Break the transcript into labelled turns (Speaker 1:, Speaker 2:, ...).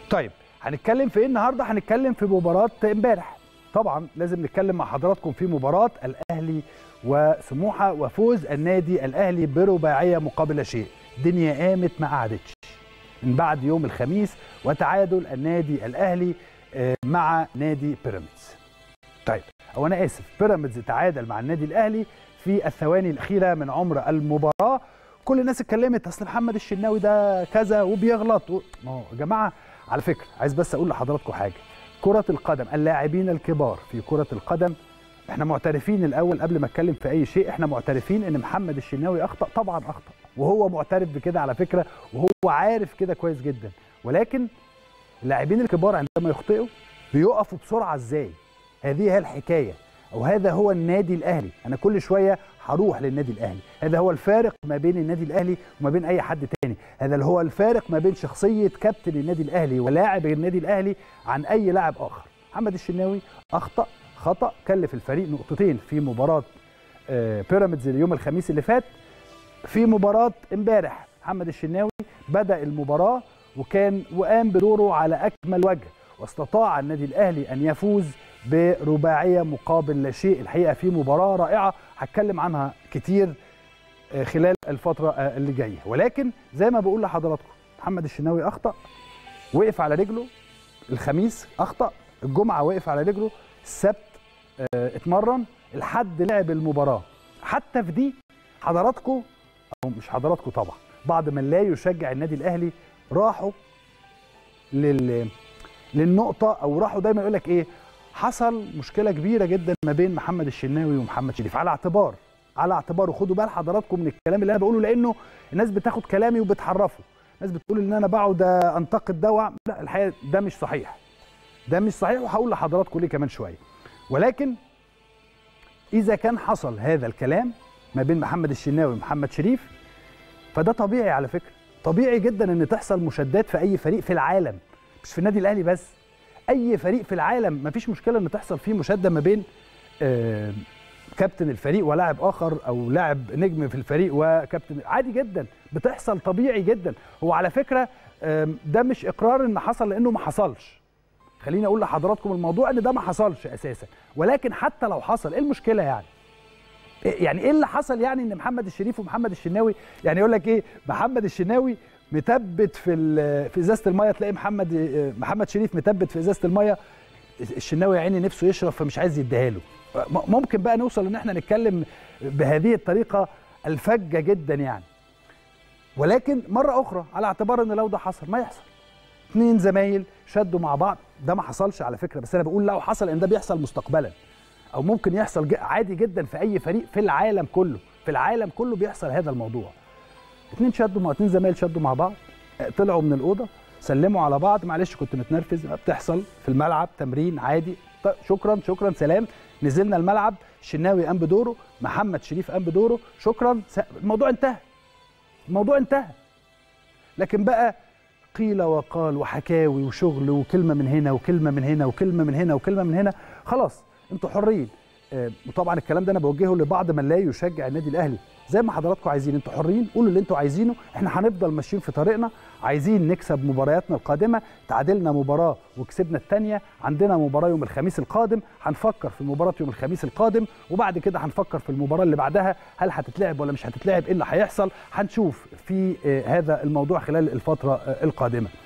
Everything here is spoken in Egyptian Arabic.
Speaker 1: طيب هنتكلم في ايه النهارده هنتكلم في مباراه امبارح طبعا لازم نتكلم مع حضراتكم في مباراه الاهلي وسموحه وفوز النادي الاهلي برباعيه مقابل لا شيء الدنيا قامت ما قعدتش من بعد يوم الخميس وتعادل النادي الاهلي آه، مع نادي بيراميدز طيب او انا اسف بيراميدز تعادل مع النادي الاهلي في الثواني الاخيره من عمر المباراه كل الناس اتكلمت اصل محمد الشناوي ده كذا وبيغلط و... ما هو يا جماعه على فكره عايز بس اقول لحضراتكم حاجه كره القدم اللاعبين الكبار في كره القدم احنا معترفين الاول قبل ما اتكلم في اي شيء احنا معترفين ان محمد الشناوي اخطا طبعا اخطا وهو معترف بكده على فكره وهو عارف كده كويس جدا ولكن اللاعبين الكبار عندما يخطئوا بيقفوا بسرعه ازاي هذه هي الحكايه او هذا هو النادي الاهلي انا كل شويه هروح للنادي الاهلي هذا هو الفارق ما بين النادي الاهلي وما بين اي حد تاني هذا اللي هو الفارق ما بين شخصيه كابتن النادي الاهلي ولاعب النادي الاهلي عن اي لاعب اخر محمد الشناوي اخطا خطا كلف الفريق نقطتين في مباراه آه، بيراميدز اليوم الخميس اللي فات في مباراه امبارح محمد الشناوي بدا المباراه وكان وقام بدوره على اكمل وجه واستطاع النادي الاهلي ان يفوز برباعيه مقابل لا شيء الحقيقه في مباراه رائعه هتكلم عنها كتير آه، خلال الفتره آه، اللي جايه ولكن زي ما بقول لحضراتكم محمد الشناوي اخطا وقف على رجله الخميس اخطا الجمعه وقف على رجله السبت آه، اتمرن الحد لعب المباراه حتى في دي حضراتكم او مش حضراتكم طبعا بعض من لا يشجع النادي الاهلي راحوا لل للنقطه او راحوا دايما يقول لك ايه حصل مشكله كبيره جدا ما بين محمد الشناوي ومحمد شريف على اعتبار على اعتبار وخدوا بال حضراتكم من الكلام اللي انا بقوله لانه الناس بتاخد كلامي وبتحرفه الناس بتقول ان انا بقعد انتقد ده وأعمل- لا الحقيقه ده مش صحيح ده مش صحيح وهقول لحضراتكم ليه كمان شويه ولكن اذا كان حصل هذا الكلام ما بين محمد الشناوي ومحمد شريف فده طبيعي على فكره طبيعي جدا ان تحصل مشادات في اي فريق في العالم مش في النادي الاهلي بس اي فريق في العالم مفيش مشكله ان تحصل فيه مشاده ما بين آه، كابتن الفريق ولاعب اخر او لاعب نجم في الفريق وكابتن عادي جدا بتحصل طبيعي جدا هو على فكره آم، ده مش اقرار ان حصل لانه ما حصلش خليني اقول لحضراتكم الموضوع ان ده ما حصلش اساسا ولكن حتى لو حصل ايه المشكله يعني إيه- يعني ايه اللي حصل يعني ان محمد الشريف ومحمد الشناوي يعني يقول لك ايه محمد الشناوي متبت في ال- في ازازه الميه تلاقي محمد آه، محمد شريف متبت في ازازه الميه الشناوي يا عيني نفسه يشرب فمش عايز يديها له م- ممكن بقى نوصل ان احنا نتكلم بهذه الطريقه الفجه جدا يعني ولكن مره اخرى على اعتبار ان لو ده حصل ما يحصل اتنين زمايل شدوا مع بعض ده ما حصلش على فكره بس انا بقول لو حصل ان ده بيحصل مستقبلا او ممكن يحصل ج- عادي جدا في اي فريق في العالم كله في العالم كله بيحصل هذا الموضوع اتنين شدوا مع اتنين زمايل شدوا مع بعض اه، طلعوا من الاوضه سلموا على بعض معلش كنت متنرفز بتحصل في الملعب تمرين عادي ط- شكرا شكرا سلام نزلنا الملعب شناوي قام بدوره محمد شريف قام بدوره شكرا س- الموضوع انتهى الموضوع انتهى لكن بقى قيل وقال وحكاوي وشغل وكلمه من هنا وكلمه من هنا وكلمه من هنا وكلمه من هنا خلاص انتوا حرين آه، وطبعا الكلام ده انا بوجهه لبعض من لا يشجع النادي الاهلي زي ما حضراتكم عايزين انتوا حرين قولوا اللي انتوا عايزينه احنا هنفضل ماشيين في طريقنا عايزين نكسب مبارياتنا القادمه تعادلنا مباراه وكسبنا الثانيه عندنا مباراه يوم الخميس القادم هنفكر في مباراه يوم الخميس القادم وبعد كده هنفكر في المباراه اللي بعدها هل هتتلعب ولا مش هتتلعب ايه اللي هيحصل هنشوف في آه، هذا الموضوع خلال الفتره آه، القادمه